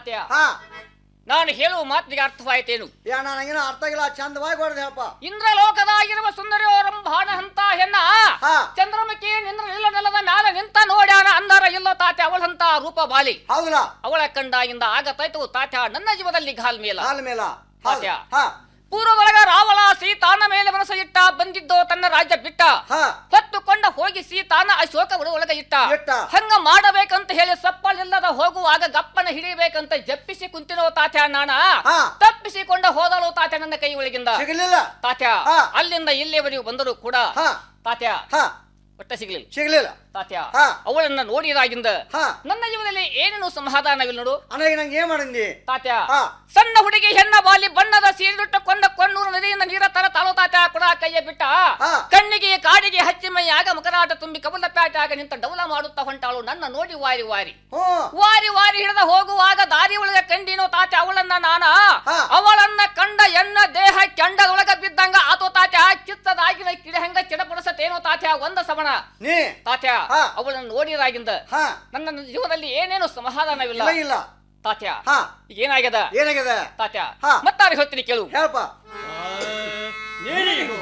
ತಾತ್ಯ ಹಾ ನಾನು ಹೇಳುವ ಮಾತಿಗೆ ಅರ್ಥವಾಯಿತೇನು ಯಾ ನನಗೇನು ಅರ್ಥ ಆಗಿಲ್ಲ ಚಂದವಾಗಿ ಹೊಡೆದು ಹೇಳಪ್ಪ ಇಂದ್ರಲೋಕದಾಗಿರುವ ಸುಂದರಿಯೋರಂಭಾಣ ಹಂತ ಹೆಣ್ಣ ಹಾ. ಚಂದ್ರಮುಖಿ ನಿಂದ್ರ ಇಲ್ಲ ನೆಲದ ಮ್ಯಾಲ ನಿಂತ ನೋಡ್ಯಾನ ಅಂದಾರ ಇಲ್ಲೋ ತಾತ್ಯ ಅವಳಂತ ರೂಪ ಬಾಲಿ ಹೌದಲ್ಲ ಅವಳ ಕಂಡಾಗಿಂದ ಆಗತಾಯ್ತು ತಾತ್ಯ ನನ್ನ ಜೀವದಲ್ಲಿ ಘಾಲ್ ಮೇಲ ಕಾಲ ಮೇಲ ಹೌದು ತಾತ್ಯ. ಹಾ ಪೂರ್ವದೊಳಗ ರಾವಣ ಸೀತಾನ ಮೇಲೆ ಮನಸ್ಸು ಇಟ್ಟ ಬಂದಿದ್ದೋ ತನ್ನ ರಾಜ್ಯ ಬಿಟ್ಟ ಹಾ ಹೊತ್ತುಕೊಂಡ ಹೋಗಿ ಸೀತಾನ ಅಶೋಕ ಒಳಗ ಇಟ್ಟ ಇಟ್ಟ. ಹಂಗ ಮಾಡಬೇಕಂತ ಹೇಳಿ ಸಪ್ಪಲಿಲ್ಲದ ಹೋಗುವಾಗ ಗಪ್ಪನ ಹಿಡಿಬೇಕಂತ ಜಪ್ಪಿಸಿ ಕುಂತಿನೋ ತಾತ್ಯ ನಾಣ ಹಾ. ತಪ್ಪಿಸಿಕೊಂಡ ಹೋದಳು ತಾತ್ಯ ನನ್ನ ಕೈ ಒಳಗಿಂದ ಸಿಗಲಿಲ್ಲ ತಾತ್ಯ ಹಾ. ಅಲ್ಲಿಂದ ಇಲ್ಲಿವರೆಗೂ ಬಂದರೂ ಕೂಡ ಹಾ ತಾತ್ಯ ಹಾ ಒಟ್ಟ ಸಿಗ್ಲಿಲ್ಲ ಸಿಗಲಿಲ್ಲ ತಾತ್ಯ ಹಾ. ಅವಳನ್ನ ನೋಡಿದಾಗಿಂದ ಹಾ ನನ್ನ ಜೀವನದಲ್ಲಿ ಏನೇನು ಸಮಾಧಾನವಿಲ್ಲ ನೋಡು ಅಣ್ಣ ಈಗ ನಂಗೆ ಏನ್ ಮಾಡಿದ್ನಿ ತಾತ್ಯ ಹಾ ಸಣ್ಣ ಹುಡುಗಿ ಹೆಣ್ಣ ಬಾಲಿ ಬಣ್ಣದ ಸೀರಿಟ್ಟು ಕೊಂಡ ಕೊಂಡೂರು ನದಿಯಿಂದ ನೀರ ತರ ತಾಲೋ ತಾತ ಕೂಡ ಕೈಯ ಬಿಟ್ಟ ಹಾ. ಕಣ್ಣಿಗೆ ಕಾಡಿಗೆ ಹಚ್ಚಿ ಮೈಯಾಗ ಮಕರಾಟ ತುಂಬಿ ಕಬಲ ಪ್ಯಾಟಾಗ ನಿಂತ ಡೌಲ ಮಾಡುತ್ತಾ ಹೊಂಟಾಳು ನನ್ನ ನೋಡಿ ವಾರಿ ವಾರಿ ಹ್ಞೂ ವಾರಿ ವಾರಿ ಹಿಡಿದ ಹೋಗುವಾಗ ದಾರಿ ಒಳಗ ಕಂಡಿನೋ ತಾತ ಅವಳನ್ನ ನಾನ ಹಾ. ಅವಳನ್ನ ಕಂಡ ಎನ್ನ ದೇಹ ಕೆಂಡದೊಳಗ ಬಿದ್ದಂಗ ಆತೋ ತಾತ ಕಿತ್ತದಾಗಿನ ಕಿಡ ಹೆಂಗ ಚಿಡಪಡಿಸತೇನೋ ತಾತ ಒಂದ ಸಮಣ ನೀ ತಾತ ಹಾ. ಅವಳನ್ನ ನೋಡಿದಾಗಿಂದ ಹಾ ನನ್ನ ಜೀವನದಲ್ಲಿ ಏನೇನು ಸಮಾಧಾನವಿಲ್ಲ ಇಲ್ಲ ಇಲ್ಲ ತಾತ್ಯ ಹಾ ಏನಾಗ್ಯದ ಏನಾಗಿದೆ ತಾತ್ಯ ಹಾ. ಮತ್ತಾರು ಹೇಳ್ತೀನಿ ಕೇಳು ಹೇಳಪ್ಪ ನೀರಿಗೂ